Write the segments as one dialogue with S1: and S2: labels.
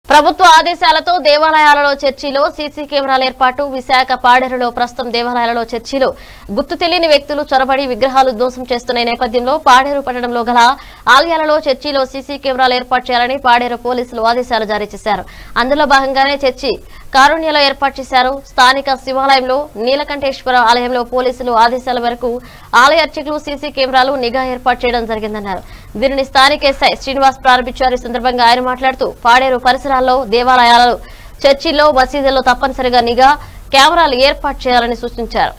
S1: ప్రభుత్వ ఆదేశాలతో దేవాలయాలలో చర్చిలో సీసీ కెమెరాల ఏర్పాటు విశాఖ పాడేరులో ప్రస్తుతం దేవాలయాలలో చర్చిలో గుర్తు తెలియని వ్యక్తులు చొరబడి విగ్రహాలు ధ్వంసం చేస్తున్న నేపథ్యంలో పాడేరు పట్టణంలో గల ఆలయాలలో చర్చిలో సీసీ కెమెరాలు ఏర్పాటు చేయాలని పాడేరు పోలీసులు ఆదేశాలు జారీ చేశారు అందులో భాగంగానే చర్చి కారుణ్యలో ఏర్పాటు చేశారు స్థానిక శివాలయంలో నీలకంఠేశ్వర ఆలయంలో పోలీసులు ఆదేశాల మేరకు ఆలయ అర్చకులు సీసీ కెమెరాలు నిఘా ఏర్పాటు చేయడం జరిగిందన్నారు దీనిని స్థానిక ఎస్ఐ శ్రీనివాస్ ప్రారంభించారు ఈ సందర్భంగా ఆయన మాట్లాడుతూ పాడేరు పరిసరాల్లో దేవాలయాలు చర్చిల్లో మసీదుల్లో తప్పనిసరిగా నిఘా కెమెరాలు ఏర్పాటు చేయాలని సూచించారు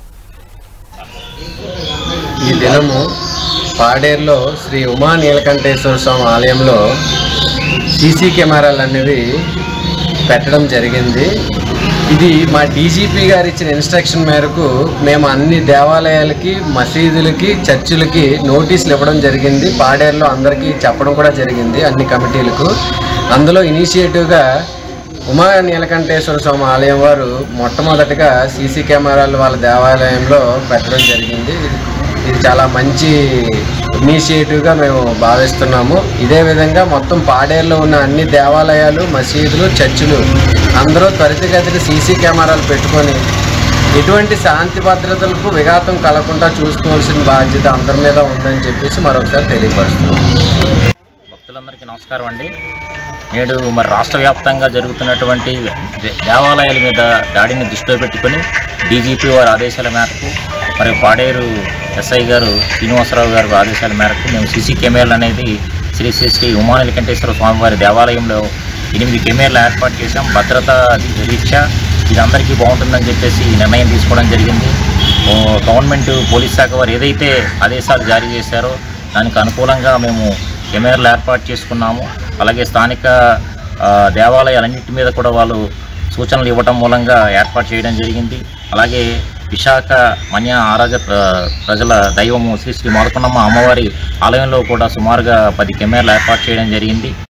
S2: ఈ దినము పాడేరులో శ్రీ ఉమా నీలకంఠేశ్వర స్వామి ఆలయంలో సీసీ కెమెరాలు అనేవి పెట్టడం జరిగింది ఇది మా డీజీపీ గారు ఇచ్చిన ఇన్స్ట్రక్షన్ మేరకు మేము అన్ని దేవాలయాలకి మసీదులకి చర్చిలకి నోటీసులు ఇవ్వడం జరిగింది పాడేరులో అందరికీ చెప్పడం కూడా జరిగింది అన్ని కమిటీలకు అందులో ఇనిషియేటివ్గా ఉమా నీలకంఠేశ్వర స్వామి ఆలయం వారు మొట్టమొదటిగా సీసీ కెమెరాలు వాళ్ళ దేవాలయంలో పెట్టడం జరిగింది ఇది- ఇది చాలా మంచి ఇనిషియేటివ్గా మేము భావిస్తున్నాము ఇదే విధంగా మొత్తం పాడేరులో ఉన్న అన్ని దేవాలయాలు మసీదులు చర్చిలు అందరూ త్వరితగతిన సీసీ కెమెరాలు పెట్టుకొని ఎటువంటి శాంతి భద్రతలకు విఘాతం కలగకుండా చూసుకోవాల్సిన బాధ్యత అందరి మీద ఉందని చెప్పేసి మరొకసారి తెలియపరుస్తున్నాం
S3: భక్తులందరికీ నమస్కారం అండి నేడు మరి రాష్ట్ర వ్యాప్తంగా జరుగుతున్నటువంటి దే- దేవాలయాల మీద దాడిని దృష్టిలో పెట్టుకొని డీజీపీ వారి ఆదేశాల మేరకు మరి పాడేరు ఎస్ఐ గారు శ్రీనివాసరావు గారి ఆదేశాల మేరకు మేము సీసీ కెమెరాలు అనేది శ్రీ శ్రీ శ్రీ ఉమానలికంఠేశ్వర స్వామివారి దేవాలయంలో ఎనిమిది కెమెరాలు ఏర్పాటు చేశాం భద్రత రీత్యా ఇది అందరికీ బాగుంటుందని చెప్పేసి ఈ నిర్ణయం తీసుకోవడం జరిగింది ఓ గవర్నమెంట్ పోలీస్ శాఖ వారు ఏదైతే ఆదేశాలు జారీ చేశారో దానికి అనుకూలంగా మేము కెమెరాలు ఏర్పాటు చేసుకున్నాము అలాగే స్థానిక ఆ, దేవాలయాలన్నింటి మీద కూడా వాళ్ళు సూచనలు ఇవ్వటం మూలంగా ఏర్పాటు చేయడం జరిగింది అలాగే విశాఖ మన్య ఆరాధ ప్ర- ప్రజల దైవము శ్రీ శ్రీ మొదకొండమ్మ అమ్మవారి ఆలయంలో కూడా సుమారుగా పది కెమెరాలు ఏర్పాటు చేయడం జరిగింది